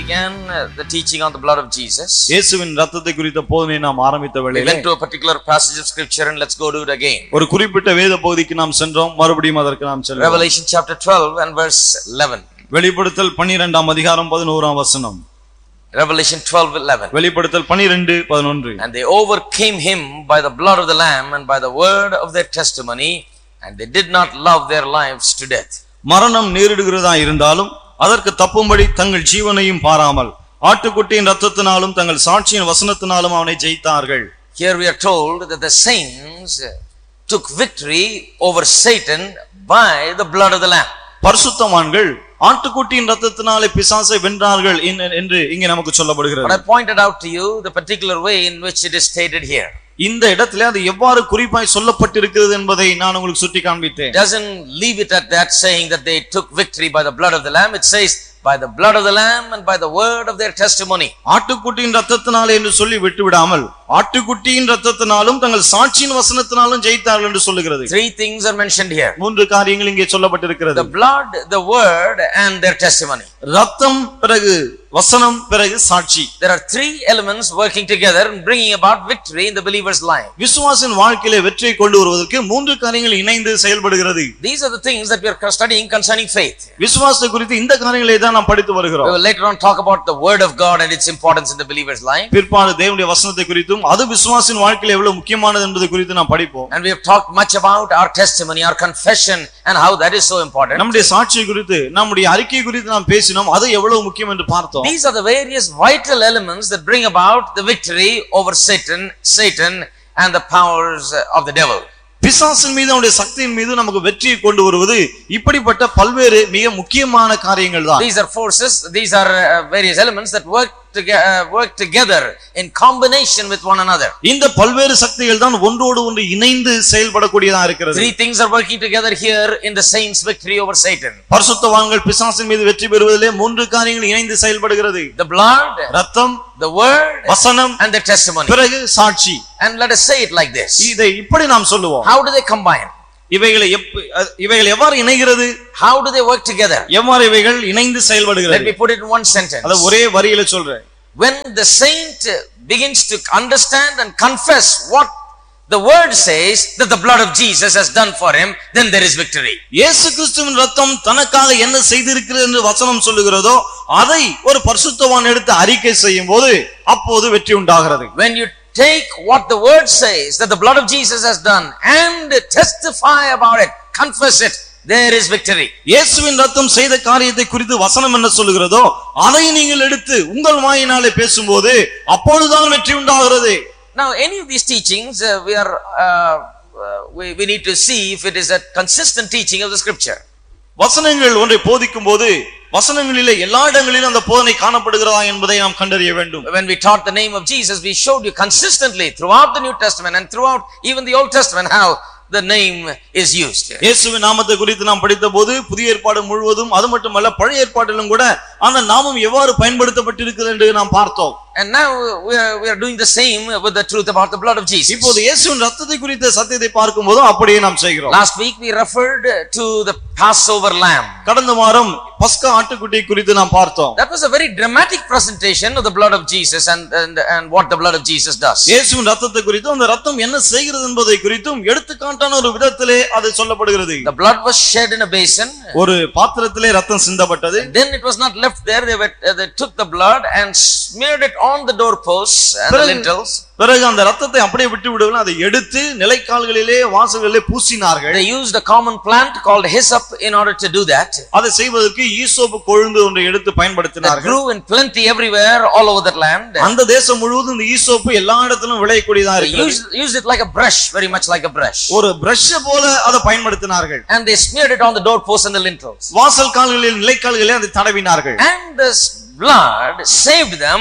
began uh, the teaching on the blood of Jesus. இயேசுவின் ரத்தத்தை குறித்த போதனை நாம் ஆரம்பித்த We வேளையிலே went to a particular passage of scripture and let's go do it again. ஒரு குறிப்பிட்ட வேத பகுதிக்கு நாம் சென்றோம் மறுபடியும் அதற்கு நாம் செல்வோம் Revelation chapter 12 and verse 11. வெளிப்படுத்தல் பன்னிரெண்டாம் அதிகாரம் பதினோராம் வசனம் Revelation 12 11. வெளிப்படுத்தல் பனிரெண்டு பதினொன்று And they overcame him by the blood of the Lamb and by the word of their testimony, and they did not love their lives to death. மரணம் நேரிடுகிறதா இருந்தாலும் அதற்கு தப்பும்படி தங்கள் ஜீவனையும் பாராமல் ஆட்டுக்குட்டியின் ரத்தத்தினாலும் தங்கள் சாட்சியின் வசனத்தினாலும் அவனை ஜெயித்தார்கள் Here we are told that the saints uh, took victory over Satan by the blood of the Lamb. பரிசுத்தவான்கள் ஆட்டுக்குட்டியின் ரத்தத்தினாலே பிசாசை வென்றார்கள் இன்- என்று இங்கே நமக்கு But சொல்லப்படுகிறது I pointed out to you the particular way in which it is stated here. இந்த இடத்துல அது எவ்வாறு குறிப்பாய் சொல்லப்பட்டிருக்கிறது என்பதை நான் உங்களுக்கு சுட்டி காண்பித்தேன் It doesn't leave it at that saying that they took victory by the blood of the Lamb. It says, by the blood of the Lamb and by the word of their testimony. ஆட்டுக்குட்டியின் ரத்தத்தினாலே என்று சொல்லி விட்டு விடாமல் ஆட்டுக்குட்டியின் ரத்தத்தினாலும் தங்கள் சாட்சியின் வசனத்தினாலும் ஜெயித்தார்கள் என்று சொல்லுகிறது Three things are mentioned here மூன்று காரியங்கள் இங்கே சொல்லப்பட்டிருக்கிறது the blood, the word, and their testimony. ரத்தம் பிறகு வசனம் பிறகு சாட்சி There are three elements working together and bringing about victory in the believer's life. விசுவாசின் வாழ்க்கையிலே வெற்றியை கொண்டு வருவதற்கு மூன்று காரியங்கள் இணைந்து செயல்படுகிறது These are the things that we are studying concerning faith. விசுவாசத்தை குறித்து இந்த காரியங்களை தான் நாம் படித்து We வருகிறோம் will later on talk about the word of God and its importance in the believer's life. பிற்பாடு தேவனுடைய வசனத்தை குறித்தும் அது விசுவாசின் வாழ்க்கையில எவ்வளவு முக்கியமானது என்பது குறித்து நாம் படிப்போம் And we have talked much about our testimony, our confession, and how that is so important. நம்முடைய சாட்சியை குறித்து நம்முடைய அறிக்கை குறித்து நாம் பேசினோம் அது எவ்வளவு முக்கியம் என்று பார்த்தோம் These are the various vital elements that bring about the victory over Satan, Satan, and the powers of the devil. பிசாசின் மீது அவனுடைய சக்தியின் மீது நமக்கு வெற்றியை கொண்டு வருவது இப்படிப்பட்ட பல்வேறு மிக முக்கியமான காரியங்கள் தான் These are forces, these are uh, various elements that work, toge- uh, work together in combination with one another. இந்த பல்வேறு சக்திகள் தான் ஒன்றோடு ஒன்று இணைந்து செயல்படக்கூடியதா இருக்கிறது Three things are working together here in the saints' victory over Satan பரிசுத்தவான்கள் பிசாசின் மீது வெற்றி பெறுவதிலே மூன்று காரியங்கள் இணைந்து செயல்படுகிறது the blood, ரத்தம் the word, வசனம் and the testimony. பிறகு சாட்சி And let us say it like this இதை இப்படி நாம் சொல்லுவோம் How do they combine? இவைகளை எப்ப- அ- இவைகள் எவ்வாறு இணைகிறது How do they work together? எவ்வாறு இவைகள் இணைந்து Let me செயல்படுகிறது put it in one sentence. அத ஒரே வரியில சொல்றேன் When the saint begins to understand and confess what the word says that the blood of Jesus has done for him, then there is victory. இயேசு கிறிஸ்துவின் ரத்தம் தனக்காக என்ன செய்திருக்கிறது என்று வசனம் சொல்லுகிறதோ அதை ஒரு பரிசுத்தவான் எடுத்து அறிக்கை செய்யும் போது அப்போது வெற்றி உண்டாகிறது When you take what the word says that the blood of Jesus has done and testify about it, confess it, there is victory. இயேசுவின் ரத்தம் செய்த காரியத்தை குறித்து வசனம் என்ன சொல்லுகிறதோ அதை நீங்கள் எடுத்து உங்கள் வாயினாலே பேசும்போது அப்பொழுதுதான் வெற்றி உண்டாகிறது Now, any of these teachings, uh, we are uh, uh, we, we need to see if it is a consistent teaching of the scripture. வசனங்கள் ஒன்றை போதிக்கும் போது வசனங்களிலே எல்லா இடங்களிலும் அந்த போதனை காணப்படுகிறதா என்பதை நாம் கண்டறிய வேண்டும் When we taught the name of Jesus, we showed you consistently throughout the New Testament and throughout even the Old Testament how the name is used. இயேசுவின் நாமத்தை குறித்து நாம் படித்த போது புதிய ஏற்பாடு முழுவதும் அது மட்டுமல்ல பழைய ஏற்பாட்டிலும் கூட அந்த நாமம் எவ்வாறு பயன்படுத்தப்பட்டிருக்கிறது என்று நாம் பார்த்தோம் And now we are, we are doing the same with the truth about the blood of Jesus. இப்போது இயேசுவின் ரத்தத்தை குறித்த சத்தியத்தை பார்க்கும் போதும் அப்படியே நாம் செய்கிறோம் Last week we referred to the Passover lamb. கடந்த வாரம் பஸ்கா ஆட்டுக்குட்டி குறித்து நாம் பார்த்தோம் That was a very dramatic presentation of the blood of Jesus and, and, and what the blood of Jesus does. இயேசுவின் ரத்தத்தை குறித்தும் அந்த ரத்தம் என்ன செய்கிறது என்பதை குறித்தும் எடுத்துக்காட்டான ஒரு விதத்திலே அது சொல்லப்படுகிறது The blood was shed in a basin. ஒரு பாத்திரத்திலே ரத்தம் சிந்தப்பட்டது Then it was not left there. They, were, uh, they took the blood and smeared it on the doorposts and the Brother- lintels. பிறகு அந்த ரத்தத்தை அப்படியே விட்டு விடுவதில் அதை எடுத்து நிலைக்கால்களிலே வாசல்களிலே பூசினார்கள் They used a common plant called hyssop in order to do that. அதை செய்வதற்கு ஈசோப்பு கொழுந்து ஒன்றை எடுத்து That பயன்படுத்தினார்கள் grew in plenty everywhere all over that land. அந்த தேசம் முழுவதும் இந்த ஈசோப்பு எல்லா இடத்திலும் விளையக்கூடியதா They இருக்கிறது used, used it like a brush, very much like a brush. ஒரு பிரஷ் போல அதை பயன்படுத்தினார்கள் And they smeared it on the doorposts and the lintels. வாசல் கால்களில் நிலைக்கால்களிலே அதை தடவினார்கள் And this blood saved them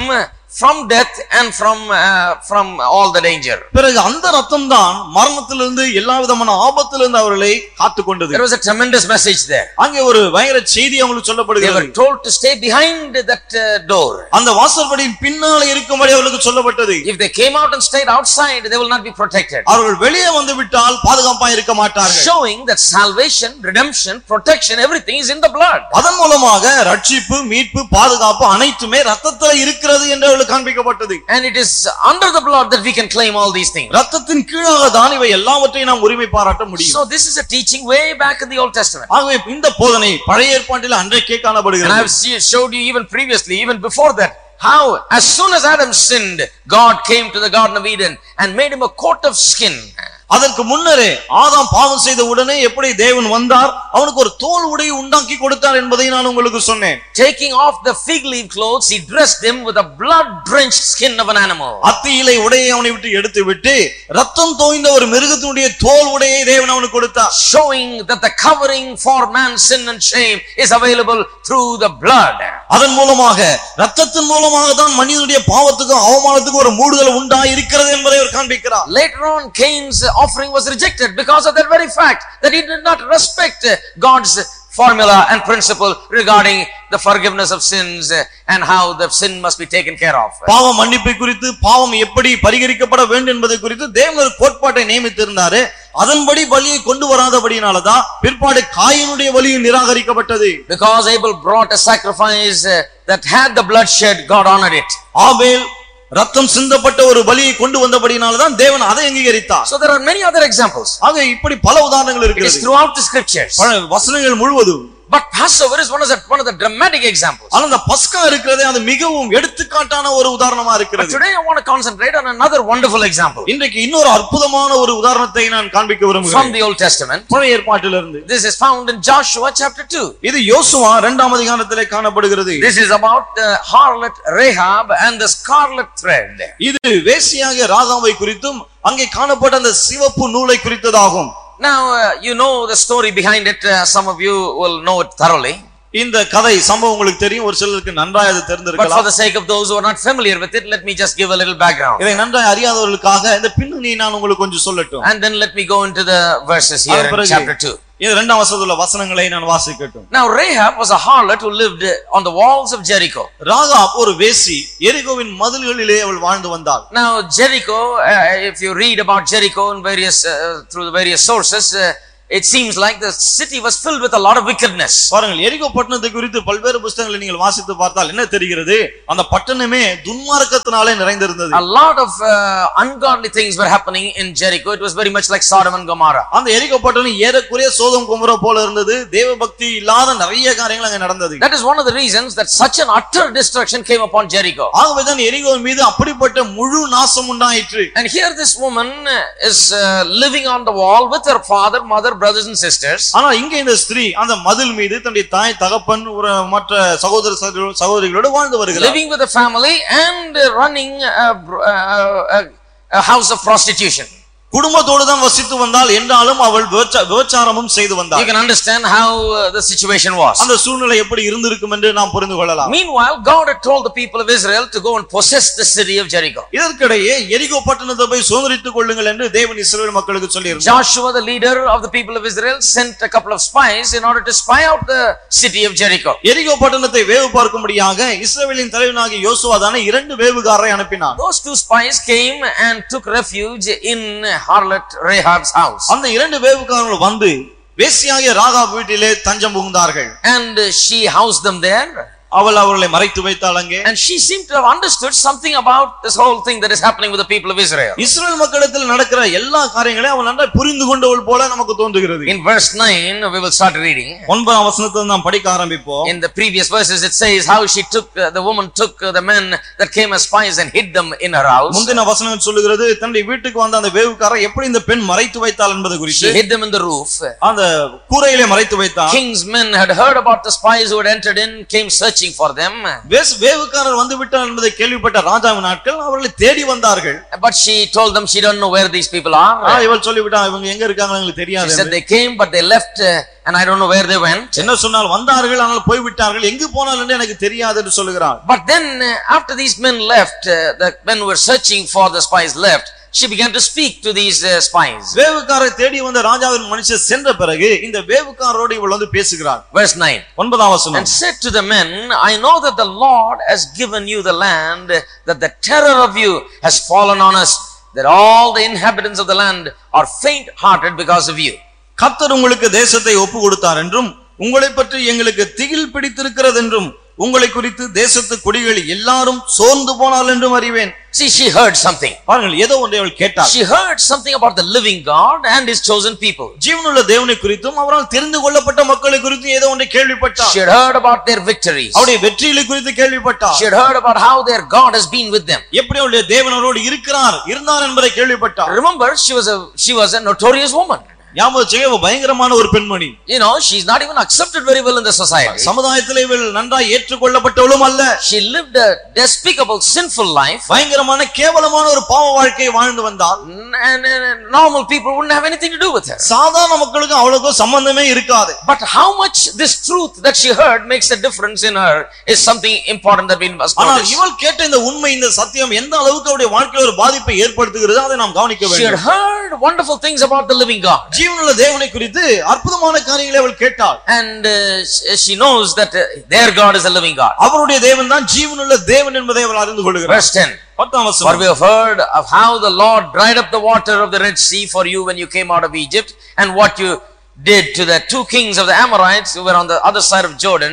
from death and from uh, from all the danger. பிறகு அந்த ரத்தம் தான் மரணத்திலிருந்து எல்லா விதமான ஆபத்திலிருந்து அவர்களை காத்து கொண்டது There was a tremendous message there. அங்கே ஒரு பயங்கர செய்தி அவங்களுக்கு They சொல்லப்படுகிறது were told to stay behind that uh, door. அந்த வாசற்படியின் பின்னால இருக்கும்படி அவர்களுக்கு சொல்லப்பட்டது If they came out and stayed outside, they will not be protected. அவர்கள் வெளியே வந்து விட்டால் பாதுகாப்பா இருக்க மாட்டார்கள் Showing that salvation, redemption, protection, everything is in the blood. அதன் மூலமாக ரட்சிப்பு மீட்பு பாதுகாப்பு அனைத்துமே ரத்தத்துல இருக்கிறது என்று அவர்களுக்கு காண்பிக்கப்பட்டது And it is under the blood that we can claim all these things. ரத்தத்தின் கீழாக தான் இவை எல்லாவற்றையும் நாம் உரிமை பாராட்ட முடியும் So this is a teaching way back in the Old Testament. ஆகவே இந்த போதனை பழைய ஏற்பாட்டில் அன்றைக்கே And காணப்படுகிறது I've see- showed you even previously, even before that, how as soon as Adam sinned, God came to the Garden of Eden and made him a coat of skin. அதற்கு முன்னரே ஆதாம் பாவம் செய்த உடனே எப்படி தேவன் வந்தார் அவனுக்கு ஒரு தோல் உடையை உண்டாக்கி கொடுத்தார் என்பதை நான் உங்களுக்கு சொன்னேன் Taking off the fig leaf clothes, he dressed him with a blood drenched skin of an animal. அத்தி இலை உடையை அவனை விட்டு எடுத்து விட்டு ரத்தம் தோய்ந்த ஒரு மிருகத்தினுடைய தோல் உடையை தேவன் அவனுக்கு கொடுத்தார் Showing that the covering for man's sin and shame is available through the blood. அதன் மூலமாக ரத்தத்தின் மூலமாக தான் மனிதனுடைய பாவத்துக்கும் அவமானத்துக்கும் ஒரு மூடுதல் உண்டாய் இருக்கிறது என்பதை அவர் காண்பிக்கிறார் Later on, Cain's offering was rejected because of that very fact that he did not respect uh, God's formula and principle regarding the forgiveness of sins uh, and how the sin must be taken care of. பாவ மன்னிப்பை குறித்து பாவம் எப்படி பரிகரிக்கப்பட வேண்டும் என்பதை குறித்து தேவன் ஒரு கோட்பாட்டை நியமித்திருந்தாரு அதன்படி பலியை கொண்டு வராதபடியினாலதான் பிற்பாடு காயினுடைய வலியும் நிராகரிக்கப்பட்டது Because Abel brought a sacrifice uh, that had the bloodshed, God honored it. ஆபேல் ரத்தம் சிந்தப்பட்ட ஒரு பலியை கொண்டு வந்தபடியினாலதான் தேவன் அதை அங்கீகரித்தார் So there are many other examples. ஆக இப்படி பல உதாரணங்கள் It is இருக்கிறது throughout the scriptures. பல வசனங்கள் முழுவதும் But Passover is one of the, one of the dramatic examples. ஆனா அந்த பஸ்கா இருக்கிறதே அது மிகவும் எடுத்துக்காட்டான ஒரு உதாரணமா But இருக்கிறது today I want to concentrate on another wonderful example இன்றைக்கு இன்னொரு அற்புதமான ஒரு உதாரணத்தை நான் காண்பிக்க from விரும்புகிறேன் the Old Testament. பழைய ஏற்பாட்டிலிருந்து This is found in Joshua chapter 2. இது யோசுவா இரண்டாம் அதிகாரத்திலே காணப்படுகிறது This is about the harlot Rahab and the scarlet thread. இது வேசியாக ராகாவை குறித்தும் அங்கே காணப்பட்ட அந்த சிவப்பு நூலை குறித்ததாகும் Now, uh, you know the story behind it. Uh, some of you will know it thoroughly. இந்த கதை சம்பவம் உங்களுக்கு தெரியும் ஒரு சிலருக்கு நன்றாய் அது But for தெரிந்திருக்கலாம் the sake of those who are not familiar with it, let me just give a little background. இதை நன்றாய் அறியாதவர்களுக்காக இந்த பின்னணி நான் உங்களுக்கு கொஞ்சம் சொல்லட்டும் And then let me go into the verses here அதன் in பிறகு chapter 2. இது இரண்டாம் வசனத்துல வசனங்களை நான் வாசிக்கட்டும் Now, Rahab was a harlot who lived on the walls of Jericho. Rahab ஒரு வேசி எரிகோவின் மதில்களிலே அவள் வாழ்ந்து வந்தாள் Now, Jericho, uh, if you read about Jericho in various, uh, through the various sources, uh, it seems like the city was filled with a lot of wickedness. பாருங்கள் எரிகோ பட்டணத்தை குறித்து பல்வேறு புஸ்தகங்களை நீங்கள் வாசித்து பார்த்தால் என்ன தெரிகிறது அந்த பட்டணமே துன்மார்க்கத்தினாலே நிறைந்திருந்தது A lot of uh, ungodly things were happening in Jericho. It was very much like Sodom and Gomorrah. அந்த எரிகோ பட்டணம் ஏறக்குறைய சோதம் குமர போல இருந்தது தேவ பக்தி இல்லாத நிறைய காரியங்கள் அங்க நடந்தது That is one of the reasons that such an utter destruction came upon Jericho. ஆகவேதான் எரிகோவின் மீது அப்படிப்பட்ட முழு நாசம் உண்டாயிற்று And here this woman is uh, living on the wall with her father, mother, brothers and sisters. ஆனா இங்க இந்த ஸ்திரீ அந்த மதில் மீது தன்னுடைய தாய் தகப்பன் ஒரு மற்ற சகோதர சகோதரி- சகோதரிகளோடு வாழ்ந்து வருகிறார் living with a family and uh, running a, a, a, a house of prostitution. குடும்பத்தோடு தான் வசித்து வந்தால் என்றாலும் அவள் விபச்சா- விபச்சாரமும் செய்து You வந்தாள் can understand how uh, the situation was. அந்த சூழ்நிலை எப்படி இருந்திருக்கும் என்று நாம் புரிந்து கொள்ளலாம் Meanwhile, God had told the people of Israel to go and possess the city of Jericho. இதற்கிடையே எரிகோ பட்டணத்தை போய் சுதந்திரித்துக் கொள்ளுங்கள் என்று தேவன் இஸ்ரவேல் மக்களுக்கு சொல்லியிருந்தார் Joshua, the leader of the people of Israel, sent a couple of spies in order to spy out the city of Jericho. எரிகோ பட்டணத்தை வேவு பார்க்கும்படியாக இஸ்ரவேலின் தலைவனாகிய யோசுவா தானே இரண்டு வேவுகாரரை அனுப்பினான் Those two spies came and took refuge in harlot Rahab's house. அந்த இரண்டு வேவுகாரர்கள் வந்து வேசியாகிய ராகா வீட்டிலே தஞ்சம் புகுந்தார்கள் And uh, she housed them there. அவள் அவர்களை மறைத்து வைத்தாள் அங்கே And she seemed to have understood something about this whole thing that is happening with the people of Israel. இஸ்ரவேல் மக்களிடத்தில் நடக்கிற எல்லா காரியங்களையும் அவள் நன்றாய் புரிந்து கொண்டவள் போல நமக்கு தோன்றுகிறது In verse 9, we will start reading. ஒன்பதாம் வசனத்தை நாம் படிக்க ஆரம்பிப்போம் In the previous verses, it says how she took, uh, the woman took uh, the men that came as spies and hid them in her house. முந்தின வசனம் சொல்லுகிறது தன்னுடைய வீட்டுக்கு வந்த அந்த வேவுக்காரர் எப்படி இந்த பெண் மறைத்து வைத்தாள் என்பது She குறித்து hid them in the roof. அந்த கூரையிலே மறைத்து வைத்தாள் King's men had heard about the spies who had entered in, came searching searching for them. வேஸ்- வேவுக்காரர் வந்து விட்டார் என்பதை கேள்விப்பட்ட ராஜாவின் நாட்கள் அவர்களை தேடி வந்தார்கள் But she told them she don't know where these people ah, are. இவள் சொல்லிவிட்டா இவங்க எங்க இருக்காங்க எங்களுக்கு She தெரியாது said they came, but they left, uh, and I don't know where they went. என்ன சொன்னால் வந்தார்கள் ஆனால் போய்விட்டார்கள் எங்கு போனால் என்று எனக்கு தெரியாது என்று சொல்லுகிறார் But then, uh, after these men left, uh, the men who were searching for the spies left, she began to speak to these uh, spies. வேவுக்காரை தேடி வந்த ராஜாவின் மனுஷன் சென்ற பிறகு இந்த வேவுக்காரரோடு இவள் வந்து பேசுகிறார் Verse 9. ஒன்பதாம் வசனம் And said to the men, I know that the Lord has given you the land, that the terror of you has fallen on us, that all the inhabitants of the land are faint hearted because of you. கர்த்தர் உங்களுக்கு தேசத்தை ஒப்பு கொடுத்தார் என்றும் உங்களை பற்றி எங்களுக்கு திகில் பிடித்திருக்கிறது என்றும் உங்களை குறித்து தேசத்து குடிகள் எல்லாரும் சோர்ந்து போனால் என்றும் அறிவேன் See, she heard something. பாருங்கள் ஏதோ ஒன்றை அவள் கேட்டார் She heard something about the living God and his chosen people. ஜீவனுள்ள தேவனை குறித்தும் அவரால் தெரிந்து கொள்ளப்பட்ட மக்களை குறித்தும் ஏதோ ஒன்றை கேள்விப்பட்டார் She had heard about their victories. அவருடைய வெற்றிகளை குறித்து கேள்விப்பட்டார் She had heard about how their God has been with them. எப்படி அவருடைய தேவன் அவரோடு இருக்கிறார் இருந்தார் என்பதை கேள்விப்பட்டார் Remember, she was a she was a notorious woman. ஞாபகம் செய்ய இவ பயங்கரமான ஒரு பெண்மணி You know, she's not even accepted very well in the society. சமுதாயத்தில் இவள் நன்றாய் ஏற்றுக்கொள்ளப்பட்டவளும் அல்ல She lived a despicable, sinful life. பயங்கரமான கேவலமான ஒரு பாவ வாழ்க்கையை வாழ்ந்து வந்தால் And, and- and normal people wouldn't have anything to do with her. சாதாரண மக்களுக்கு அவளுக்கும் சம்பந்தமே இருக்காது But how much this truth that she heard makes a difference in her is something important that we must ஆனால் notice. இவள் கேட்ட இந்த உண்மை இந்த சத்தியம் எந்த அளவுக்கு அவருடைய வாழ்க்கையில் ஒரு பாதிப்பை ஏற்படுத்துகிறது அதை நாம் கவனிக்க She had வேண்டும் heard wonderful things about the living God. ஜீவனுள்ள தேவனை குறித்து அற்புதமான காரியங்களை அவள் கேட்டாள் And uh, she- she knows that uh, their God is a living God. அவருடைய தேவன் தான் ஜீவனுள்ள தேவன் என்பதை அவள் அறிந்து கொள்கிறார் Verse 10. பத்தாம் For வசனம் we have heard of how the Lord dried up the water of the Red Sea for you when you came out of Egypt, and what you did to the two kings of the Amorites who were on the other side of Jordan,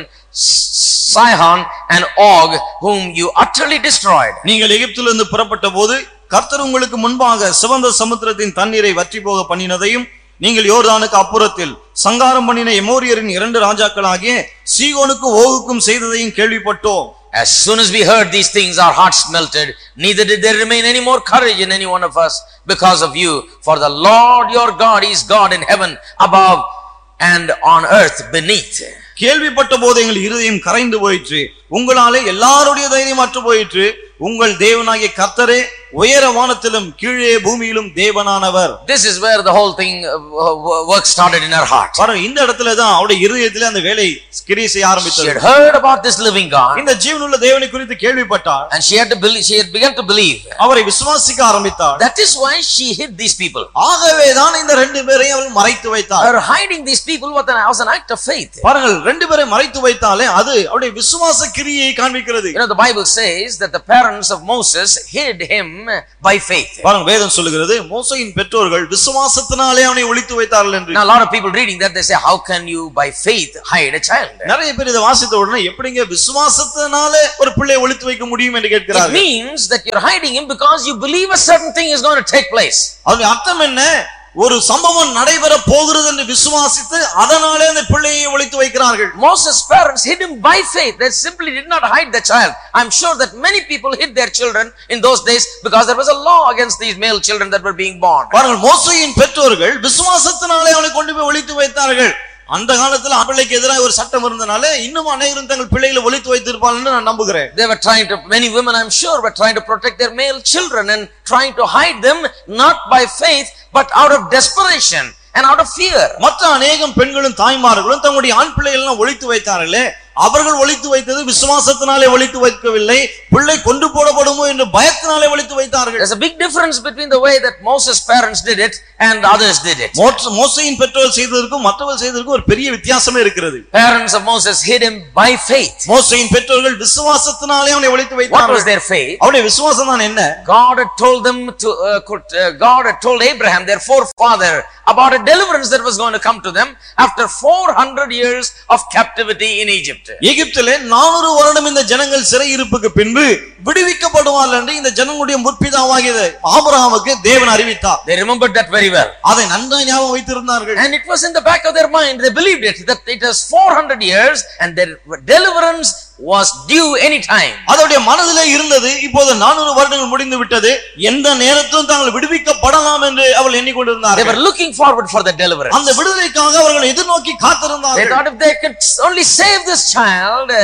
S- Sihon and Og, whom you utterly destroyed. நீங்கள் எகிப்திலிருந்து புறப்பட்ட போது கர்த்தர் உங்களுக்கு முன்பாக சிவந்த சமுத்திரத்தின் தண்ணீரை வற்றி போக பண்ணினதையும் நீங்கள் யோர்தானுக்கு அப்புறத்தில் சங்காரம் பண்ணின எமோரியரின் இரண்டு ராஜாக்களாகிய சீகோனுக்கும் ஓகுக்கும் செய்ததையும் கேள்விப்பட்டோம் As soon as we heard these things, our hearts melted. Neither did there remain any more courage in any one of us because of you. For the Lord your God is God in heaven above and on earth beneath. கேள்விப்பட்ட போது எங்கள் இருதயம் கரைந்து போயிற்று உங்களாலே எல்லாருடைய தைரியம் அற்று போயிற்று உங்கள் தேவனாகிய கர்த்தரே உயர வானத்திலும் கீழே பூமியிலும் தேவனானவர் This is where the whole thing uh, w- work started in her heart. பாருங்க இந்த இடத்துல தான் அவருடைய இருதயத்திலே அந்த வேலை கிரியை செய்ய She ஆரம்பித்தது had heard about this living God இந்த ஜீவனுள்ள தேவனை குறித்து கேள்விப்பட்டார் and she had to believe, she had begun to believe. அவரை விசுவாசிக்க ஆரம்பித்தார் That is why she hid these people. ஆகவே தான் இந்த ரெண்டு பேரையும் அவள் மறைத்து வைத்தார் Her hiding these people was an, was an act of faith. பாருங்கள் ரெண்டு பேரை மறைத்து வைத்தாலே அது அவருடைய விசுவாச கிரியை காண்பிக்கிறது You know, the Bible says that the parents of Moses hid him by faith. பாருங்க வேதம் சொல்லுகிறது மோசையின் பெற்றோர்கள் விசுவாசத்தினாலே அவனை ஒளித்து வைத்தார்கள் என்று Now, a lot of people reading that, they say, how can you by faith hide a child? நிறைய பேர் இதை வாசித்த உடனே எப்படிங்க விசுவாசத்தினாலே ஒரு பிள்ளையை ஒளித்து வைக்க முடியும் என்று It கேட்கிறார்கள் means that you're hiding him because you believe a certain thing is going to take place. அதனுடைய அர்த்தம் என்ன ஒரு சம்பவம் நடைபெற போகிறது என்று விசுவாசித்து அதனாலே அந்த பிள்ளையை ஒளித்து வைக்கிறார்கள் Moses' parents hid him by faith. They simply did not hide the child. I'm sure that many people hid their children in those days because there was a law against these male children that were being born. பாருங்கள் மோசையின் பெற்றோர்கள் விசுவாசத்தினாலே அவனை கொண்டு போய் ஒளித்து வைத்தார்கள் அந்த காலத்துல பிள்ளைக்கு எதிராக ஒரு சட்டம் இருந்தனால இன்னும் அனைவரும் தங்கள் பிள்ளைகளை ஒளித்து வைத்திருப்பார்கள் நான் நம்புகிறேன் They were trying to, many women I'm sure were trying to protect their male children and trying to hide them not by faith but out of desperation and out of fear. மற்ற அநேகம் பெண்களும் தாய்மார்களும் தங்களுடைய ஆண் பிள்ளைகள் எல்லாம் ஒளித்து வைத்தார்களே அவர்கள் ஒளித்து வைத்தது விசுவாசத்தினாலே ஒளித்து வைக்கவில்லை பிள்ளை கொண்டு போடப்படுமோ என்று பயத்தினாலே ஒளித்து வைத்தார்கள் There's a big difference between the way that Moses' parents did it and others did it. மோற்ற- மோசையின் பெற்றோர் செய்ததற்கும் மற்றவர்கள் செய்ததற்கும் ஒரு பெரிய வித்தியாசமே இருக்கிறது Parents of Moses hid him by faith. மோசையின் பெற்றோர்கள் விசுவாசத்தினாலே அவனை ஒளித்து What was வைத்தார்கள் their faith? அவருடைய விசுவாசம் தான் என்ன God had told them to, uh, could, uh, God had told Abraham, their forefather, about a deliverance that was going to come to them after 400 years of captivity in Egypt. எகிப்திலே நானூறு வருடம் இந்த ஜனங்கள் சிறையிருப்புக்கு பின்பு விடுவிக்கப்படுவார்கள் என்று இந்த ஜனங்களுடைய முற்பிதாவாகிய ஆபிரகாமுக்கு தேவன் அறிவித்தார் They remembered that very well. அதை நன்றாய் ஞாபகம் வைத்திருந்தார்கள் And it was in the back of their mind, they believed it, that it was 400 years and their deliverance was due any time. அதோடைய மனதிலே இருந்தது இப்போது நானூறு வருடங்கள் முடிந்து விட்டது எந்த நேரத்திலும் தாங்கள் விடுவிக்கப்படலாம் என்று அவள் They எண்ணிக்கொண்டிருந்தார்கள் were looking forward for the deliverance. அந்த விடுதலைக்காக அவர்கள் எதிர்நோக்கி They காத்திருந்தார்கள் thought if they could only save this child, uh,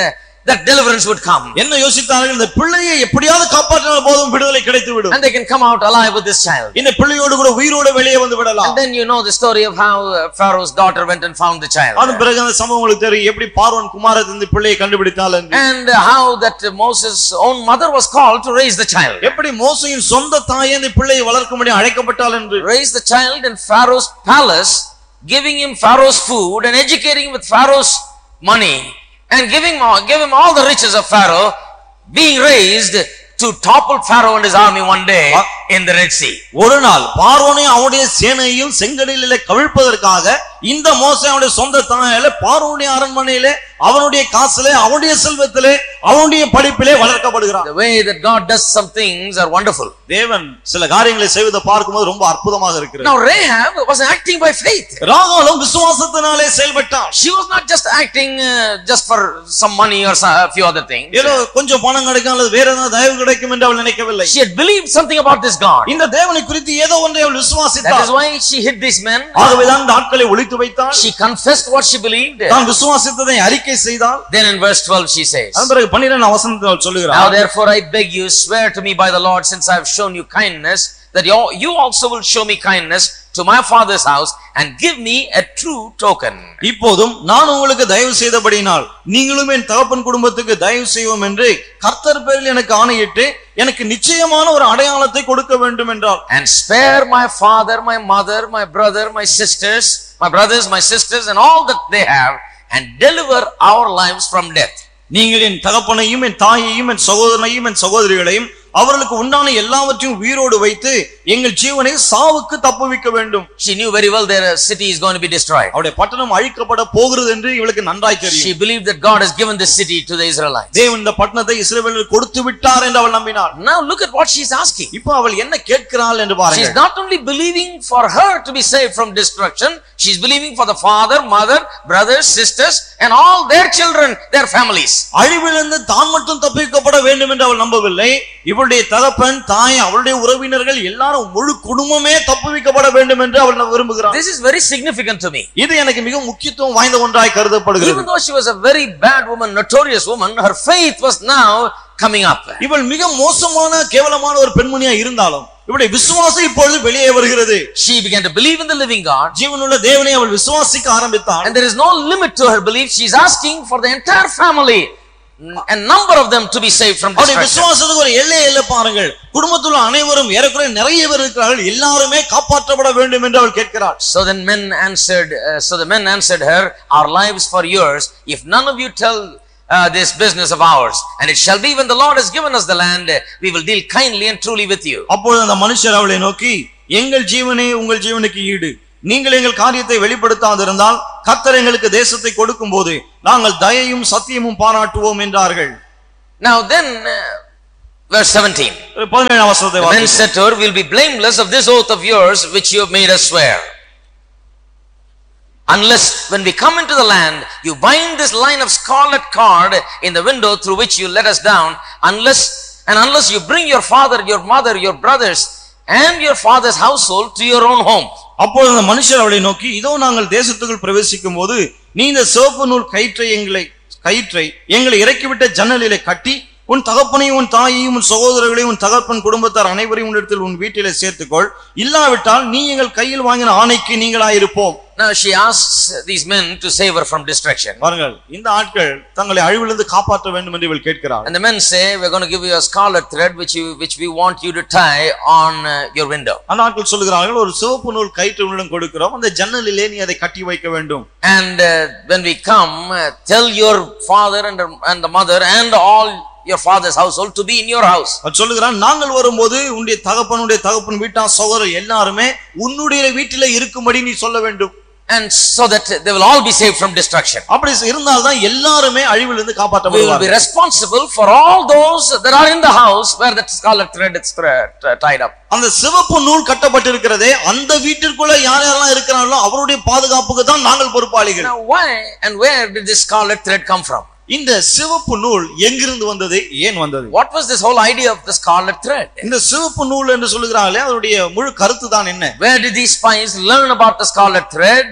that deliverance would come. என்ன யோசித்தார்கள் இந்த பிள்ளையை எப்படியாவது காப்பாற்றினால் போதும் விடுதலை கிடைத்து விடும் And they can come out alive with this child. இந்த பிள்ளையோடு கூட உயிரோடு வெளியே வந்து விடலாம் And then you know the story of how uh, Pharaoh's daughter went and found the child. அதன் பிறகு அந்த சம்பவம் உங்களுக்கு தெரியும் எப்படி பார்வன் குமாரத்திலிருந்து இந்த பிள்ளையை கண்டுபிடித்தால் என்று And uh, how that uh, Moses' own mother was called to raise the child. எப்படி மோசையின் சொந்த தாயே இந்த பிள்ளையை வளர்க்கும்படி அழைக்கப்பட்டாள் என்று Raise the child in Pharaoh's palace, giving him Pharaoh's food and educating him with Pharaoh's money and giving all, give him all the riches of Pharaoh, being raised to topple Pharaoh and his army one day in the Red Sea. ஒரு நாள் பார்வோனையும் அவனுடைய சேனையையும் செங்கடலிலே கவிழ்ப்பதற்காக இந்த மோசை அவனுடைய சொந்த தாயால பார்வோனுடைய அரண்மனையிலே அவனுடைய காசுல அவனுடைய செல்வத்திலே அவனுடைய படிப்பிலே வளர்க்கப்படுகிறான் The way that God does some things are wonderful. தேவன் சில காரியங்களை செய்வதை பார்க்கும்போது ரொம்ப அற்புதமாக இருக்கிறது Now Rahab was acting by faith. ராகாலும் விசுவாசத்தினாலே செயல்பட்டாள் She was not just acting uh, just for some money or some, a few other things. ஏதோ கொஞ்சம் பணம் கிடைக்கும் அல்லது வேற ஏதாவது தயவு கிடைக்கும் என்று அவள் நினைக்கவில்லை She had believed something about this God. இந்த தேவனை குறித்து ஏதோ ஒன்றை அவள் That விசுவாசித்தாள் is why she hid these men. ஆகவேதான் இந்த ஆட்களை ஒழித்து வைத்தாள் She confessed what she believed. தான் விசுவாசித்ததை அறிக்கை செய்தால் Then in verse 12 she says, அதன் பிறகு பன்னிரண்டு வசனத்தில் அவள் Now சொல்லுகிறார் therefore I beg you, swear to me by the Lord, since I have shown you kindness, that you you also will show me kindness to my father's house and give me a true token. இப்போதும் நான் உங்களுக்கு தயவு செய்தபடியினால் நீங்களும் என் தகப்பன் குடும்பத்துக்கு தயவு செய்வோம் என்று கர்த்தர் பேரில் எனக்கு ஆணையிட்டு எனக்கு நிச்சயமான ஒரு அடையாளத்தை கொடுக்க வேண்டும் என்றார் And spare my father, my mother, my brother, my sisters, my brothers, my sisters, and all that they have, and deliver our lives from death. நீங்கள் என் தகப்பனையும் என் தாயையும் என் சகோதரனையும் என் சகோதரிகளையும் அவர்களுக்கு உண்டான எல்லாவற்றையும் உயிரோடு வைத்து எங்கள் ஜீவனை சாவுக்கு தப்புவிக்க வேண்டும் She knew very well their city is going to be destroyed. அவருடைய பட்டணம் அழிக்கப்பட போகிறது என்று இவளுக்கு நன்றாய் தெரியும் She believed that God has given this city to the Israelites. தேவன் இந்த பட்டணத்தை இஸ்ரவேலுக்கு கொடுத்து விட்டார் என்று அவள் நம்பினாள் Now look at what she's asking. இப்போ அவள் என்ன கேட்கிறாள் என்று She's பாருங்கள் not only believing for her to be saved from destruction, she's believing for the father, mother, brothers, sisters, and all their children, their families. அழிவிலிருந்து தான் மட்டும் தப்பிக்கப்பட வேண்டும் என்று அவள் நம்பவில்லை இவளுடைய தகப்பன் தாய் அவளுடைய உறவினர்கள் எல்லாரும் முழு குடும்பமே தப்புவிக்கப்பட வேண்டும் என்று அவள் விரும்புகிறாள் This is very significant to me. இது எனக்கு மிக முக்கியத்துவம் வாய்ந்த ஒன்றாய் கருதப்படுகிறது Even though she was a very bad woman, notorious woman, her faith was now coming up. இவள் மிக மோசமான கேவலமான ஒரு பெண்மணியா இருந்தாலும் இவளுடைய விசுவாசம் இப்பொழுது வெளியே வருகிறது She began to believe in the living God, ஜீவனுள்ள தேவனை அவள் விசுவாசிக்க ஆரம்பித்தாள் and there is no limit to her belief. She's asking for the entire family, a number of them to be saved from அவருடைய destruction. விசுவாசத்துக்கு ஒரு எல்லை இல்லை பாருங்கள் குடும்பத்துள்ள அனைவரும் ஏறக்குறைய நிறைய பேர் இருக்கிறார்கள் எல்லாருமே காப்பாற்றப்பட வேண்டும் என்று அவள் கேட்கிறாள் So then men answered, uh, so the men answered her, Our lives for yours, if none of you tell uh, this business of ours, and it shall be when the Lord has given us the land, uh, we will deal kindly and truly with you. அப்பொழுது அந்த மனுஷர் அவளை நோக்கி எங்கள் ஜீவனே உங்கள் ஜீவனுக்கு ஈடு நீங்கள் எங்கள் காரியத்தை வெளிப்படுத்தாதிருந்தால் கர்த்தர் எங்களுக்கு தேசத்தை கொடுக்கும் போது நாங்கள் தயையும் சத்தியமும் பாராட்டுவோம் என்றார்கள் Now then, uh, verse 17. பதினேழாம் வசனத்தை The men வாசிப்போம். said to her, We'll be blameless of this oath of yours which you have made us swear. Unless when we come into the land, you bind this line of scarlet cord in the window through which you let us down, unless and unless you bring your father, your mother, your brothers, and your father's household to your own home. அப்பொழுது அந்த மனுஷர் அவளை நோக்கி இதோ நாங்கள் தேசத்துக்குள் பிரவேசிக்கும் போது நீ இந்த சிவப்பு நூல் கயிற்றை எங்களை கயிற்றை எங்களை இறக்கிவிட்ட ஜன்னலிலே கட்டி உன் தகப்பனையும் உன் தாயையும் உன் சகோதரர்களையும் உன் தகப்பன் குடும்பத்தார் அனைவரையும் உன்னிடத்தில் உன் வீட்டிலே சேர்த்துக்கொள் இல்லாவிட்டால் நீ எங்கள் கையில் வாங்கின ஆணைக்கு நீங்களாயிருப்போம் Now she asks these men to save her from destruction. பாருங்கள் இந்த ஆட்கள் தங்களை அழிவிலிருந்து காப்பாற்ற வேண்டும் என்று இவள் கேட்கிறார் And the men say, We're going to give you a scarlet thread which you which we want you to tie on uh, your window. அந்த ஆட்கள் சொல்லுகிறார்கள் ஒரு சிவப்பு நூல் கயிற்று உன்னிடம் கொடுக்கிறோம் அந்த ஜன்னலிலே நீ அதை கட்டி வைக்க வேண்டும் And uh, when we come, uh, tell your father and, and the mother and all your father's household to be in your house. அவர் சொல்லுகிறான் நாங்கள் வரும்போது உன்னுடைய தகப்பனுடைய தகப்பன் வீட்டா சகோதரர் எல்லாருமே உன்னுடைய வீட்டிலே இருக்கும்படி நீ சொல்ல வேண்டும் And so that they will all be saved from destruction. அப்படி இருந்தால்தான் எல்லாருமே அழிவிலிருந்து We will be காப்பாற்றப்படுவார்கள் responsible for all those that are in the house where that scarlet thread is thre- tied up. அந்த சிவப்பு நூல் கட்டப்பட்டிருக்கிறதே அந்த வீட்டிற்குள்ள யார் யாரெல்லாம் இருக்கிறார்களோ அவருடைய பாதுகாப்புக்கு தான் நாங்கள் பொறுப்பாளிகள் Now why and where did this scarlet thread come from? இந்த சிவப்பு நூல் எங்கிருந்து வந்தது ஏன் வந்தது What was this whole idea of the scarlet thread? இந்த சிவப்பு நூல் என்று சொல்லுகிறாங்களே அதனுடைய முழு கருத்து தான் என்ன Where did these spies learn about the scarlet thread?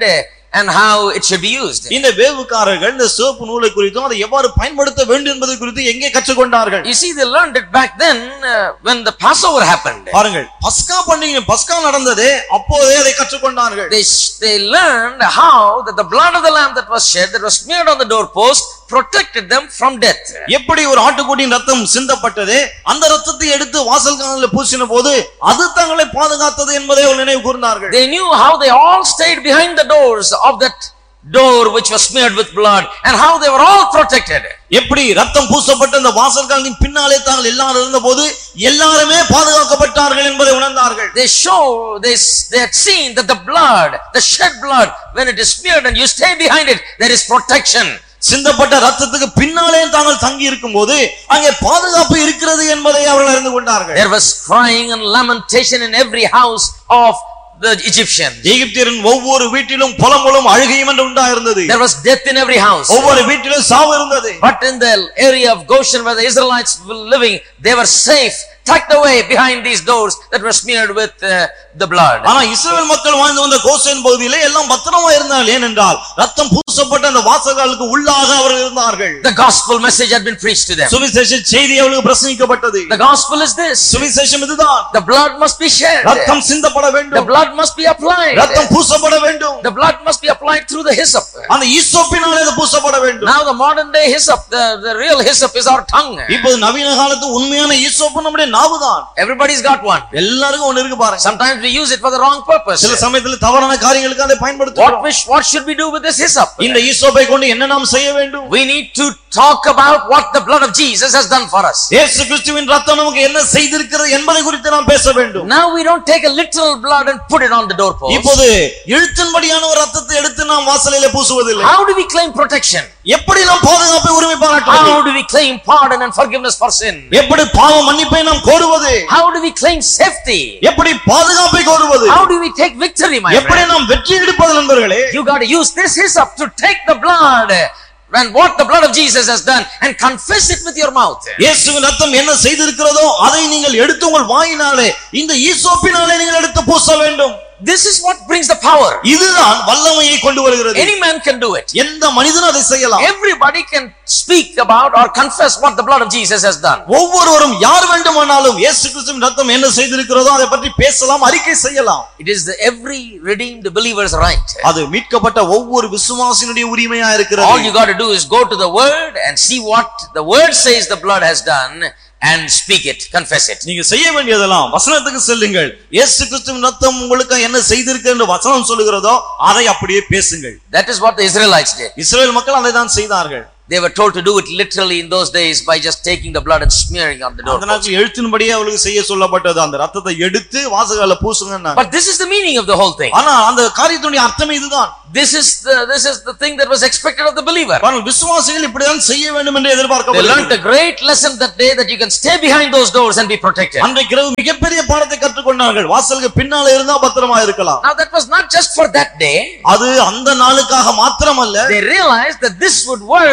and how it should be used. இந்த வேவுக்காரர்கள் இந்த சிவப்பு நூலை குறித்தும் அதை எவ்வாறு பயன்படுத்த வேண்டும் என்பது குறித்து எங்கே கற்றுக்கொண்டார்கள் You see, they learned it back then uh, when the Passover happened. பாருங்கள் பஸ்கா பண்டிகை பஸ்கா நடந்ததே அப்போதே அதை கற்றுக்கொண்டார்கள் They, they learned how that the blood of the lamb that was shed, that was smeared on the doorpost, protected them from death. எப்படி ஒரு ஆட்டுக்குட்டியின் ரத்தம் சிந்தப்பட்டதே அந்த ரத்தத்தை எடுத்து வாசல் காலில் பூசின போது அது தங்களை பாதுகாத்தது என்பதை அவர்கள் நினைவு கூர்ந்தார்கள் They knew how they all stayed behind the doors of that door which was smeared with blood and how they were all protected. எப்படி ரத்தம் பூசப்பட்ட அந்த வாசல் காலின் பின்னாலே தாங்கள் எல்லாரும் இருந்த போது எல்லாருமே பாதுகாக்கப்பட்டார்கள் என்பதை உணர்ந்தார்கள் They show, they, they had seen that the blood, the shed blood, when it is smeared and you stay behind it, there is protection. சிந்தப்பட்ட ரத்தத்துக்கு பின்னாலே தாங்கள் தங்கி இருக்கும் போது அங்கே பாதுகாப்பு இருக்கிறது என்பதை அவர்கள் அறிந்து கொண்டார்கள் There was crying and lamentation in every house of the Egyptians. எகிப்தியரின் ஒவ்வொரு வீட்டிலும் புலம்பலும் அழுகையும் என்று உண்டாயிருந்தது There was death in every house. ஒவ்வொரு வீட்டிலும் சாவு இருந்தது But in the area of Goshen where the Israelites were living, they were safe, tucked away behind these doors that were smeared with uh, the blood. ஆனா இஸ்ரவேல் மக்கள் வாழ்ந்து வந்த Goshen பகுதியிலே எல்லாம் பத்திரமா இருந்தார்கள் ஏனென்றால் ரத்தம் பூசப்பட்ட அந்த வாசகாலுக்கு உள்ளாக அவர்கள் இருந்தார்கள் The gospel message had been preached to them. சுவிசேஷ செய்தி அவர்களுக்கு பிரசங்கிக்கப்பட்டது The gospel is this. சுவிசேஷம் இதுதான் The blood must be shed. ரத்தம் சிந்தப்பட The வேண்டும் blood must be applied. ரத்தம் பூசப்பட வேண்டும் The blood must be applied through the hyssop. அந்த ஈசோப்பினாலே அது பூசப்பட வேண்டும் Now the modern day hyssop, the, the real hyssop is our tongue. இப்போது நவீன காலத்து உண்மையான ஈசோப்பு நம்முடைய நாவுதான் Everybody's got one. எல்லாருக்கும் ஒண்ணு இருக்கு பாருங்க Sometimes we use it for the wrong purpose. சில சமயத்துல தவறான காரியங்களுக்கு அதை What, பயன்படுத்துவோம் we, sh- what should we do with this hyssop? இந்த ஈசோப்பை கொண்டு என்ன நாம் செய்ய வேண்டும் We need to talk about what the blood of Jesus has done for us. இயேசு கிறிஸ்துவின் ரத்தம் நமக்கு என்ன செய்திருக்கிறது என்பதை குறித்து நாம் பேச வேண்டும் Now we don't take a literal blood and put it on the doorpost. இப்போது எழுத்தின்படியான ஒரு ரத்தத்தை எடுத்து நாம் வாசலிலே பூசுவதில்லை How do we claim protection? எப்படி நாம் பாதுகாப்பை உரிமை பாராட்டுவது How do we claim pardon and forgiveness for sin? எப்படி பாவ மன்னிப்பை நாம் கோருவது How do we claim safety? எப்படி பாதுகாப்பை கோருவது How do we take victory, my எப்படி friend? நாம் வெற்றி எடுப்பது நண்பர்களே You got to use this hyssop to take the blood and what the blood of Jesus has done and confess it with your mouth. இயேசுவின் ரத்தம் என்ன செய்திருக்கிறதோ அதை நீங்கள் எடுத்து உங்கள் வாயினாலே இந்த ஈசோப்பினாலே நீங்கள் எடுத்து பூச வேண்டும் This is what brings the power. இதுதான் வல்லமையை கொண்டு வருகிறது Any man can do it. எந்த மனிதனும் அதை செய்யலாம் Everybody can speak about or confess what the blood of Jesus has done. ஒவ்வொருவரும் யார் வேண்டுமானாலும் இயேசு கிறிஸ்துவின் ரத்தம் என்ன செய்திருக்கிறதோ அதை பற்றி பேசலாம் அறிக்கை செய்யலாம் It is the every redeemed believer's right. அது மீட்கப்பட்ட ஒவ்வொரு விசுவாசினுடைய உரிமையா All you இருக்கிறது got to do is go to the word and see what the word says the blood has done and speak it, confess it. நீங்க செய்ய வேண்டியதெல்லாம் வசனத்துக்கு செல்லுங்கள் இயேசு கிறிஸ்துவின் ரத்தம் உங்களுக்கு என்ன செய்திருக்கு என்று வசனம் சொல்லுகிறதோ அதை அப்படியே பேசுங்கள் That is what the Israelites did. Israel மக்கள் அதை தான் செய்தார்கள் They were told to do it literally in those days by just taking the blood and smearing on the அந்த door. நாட்கள் எழுத்தின்படியே அவளுக்கு செய்ய சொல்லப்பட்டது அந்த ரத்தத்தை எடுத்து வாசகால பூசுங்க But this is the meaning of the whole thing. ஆனா அந்த காரியத்தினுடைய அர்த்தமே இதுதான் This is the this is the thing that was expected of the believer. பாருங்கள், விசுவாசிகள் இப்படிதான் செய்ய வேண்டும் என்று They learned எதிர்பார்க்க a great lesson that day that you can stay behind those doors and be protected. அன்றைக்கு இரவு மிகப்பெரிய பாடத்தை கற்றுக்கொண்டார்கள் வாசலுக்கு பின்னால இருந்தா பத்திரமா இருக்கலாம் Now that was not just for that day. அது அந்த நாளுக்காக மாத்திரமல்ல They realized that this would work